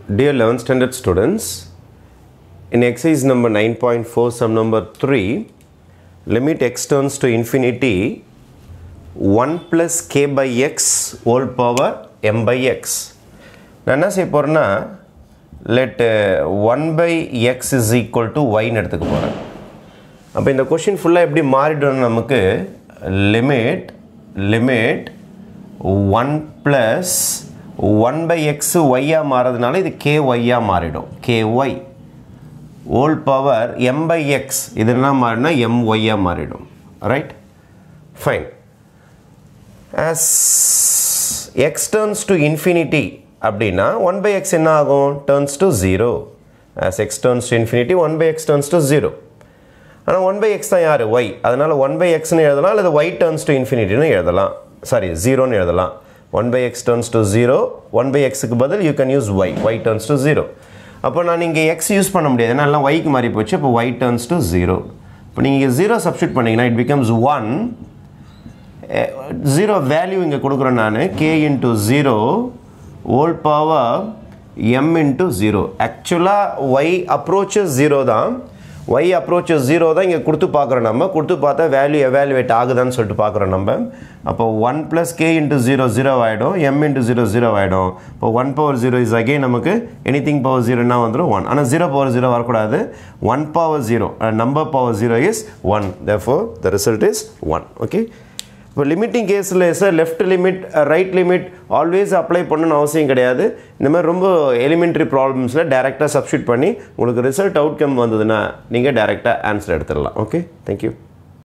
Dear 11th standard students, in exercise number 9.4, sum number 3, limit x turns to infinity 1 plus k by x whole power m by x. நான் என்ன செய்ய போகிறேன்னா let one by x is equal to ஒய்னு எடுத்துக்க போகிறேன் அப்போ இந்த question ஃபுல்லாக எப்படி மாறிடும் நமக்கு limit limit one plus one by x ஒய்யாக மாறதுனால இது கே ஒய்யாக மாறிடும் k y whole power m by x இது என்ன மாறினா எம் ஒய்யாக மாறிடும் right fine as x turns to infinity அப்படின்னா ஒன் பை எக்ஸ் என்ன ஆகும் turns to zero as x turns to infinity one by x turns to zero ஆனால் one by x தான் யார் ஒய் அதனால் ஒன் பை எக்ஸ்னு எழுதலாம் அல்லது ஒய் டர்ன்ஸ் டு இன்ஃபினிட்டின்னு எழுதலாம் சாரி ஜீரோன்னு எழுதலாம் one by x turns to zero one by எக்ஸுக்கு பதில் you can use y y turns to zero அப்போ நான் இங்கே எக்ஸ் யூஸ் பண்ண முடியாது ஏன்னா எல்லாம் ஒய்க்கு மாறி போச்சு இப்போ ஒய் டர்ன்ஸ் டு ஜீரோ இப்போ நீங்கள் ஜீரோ சப்ஸ்டியூட் பண்ணிங்கன்னா it becomes one zero value இங்கே கொடுக்குறேன் நான் k into zero whole power m into zero ஆக்சுவலாக ஒய் அப்ரோச்சஸ் ஜீரோ தான் ஒய் அப்ரோச்சஸ் ஜீரோ தான் இங்கே கொடுத்து பார்க்குறோம் நம்ம கொடுத்து பார்த்தா வேல்யூ எவாலுவேட் ஆகுதான்னு சொல்லிட்டு பார்க்குறோம் நம்ம அப்போ one plus k into zero zero ஆகிடும் எம் இன்ட்டு ஜீரோ ஜீரோ ஆகிடும் இப்போ one power zero is again நமக்கு எனி திங் பவர் ஜீரோனா வந்துடும் ஒன் ஆனால் ஜீரோ பவர் ஜீரோ வரக்கூடாது one power zero number power zero is one therefore the result is one okay இப்போ limiting கேஸில் sir left limit right limit always apply பண்ணணும்னு அவசியம் கிடையாது இந்த மாதிரி ரொம்ப எலிமெண்ட்ரி ப்ராப்ளம்ஸில் டேரெக்டாக சப்ஸ்டியூட் பண்ணி உங்களுக்கு ரிசல்ட் அவுட்கம் வந்ததுன்னா நீங்கள் டேரெக்டாக ஆன்சர் எடுத்துடலாம் ஓகே தேங்க்யூ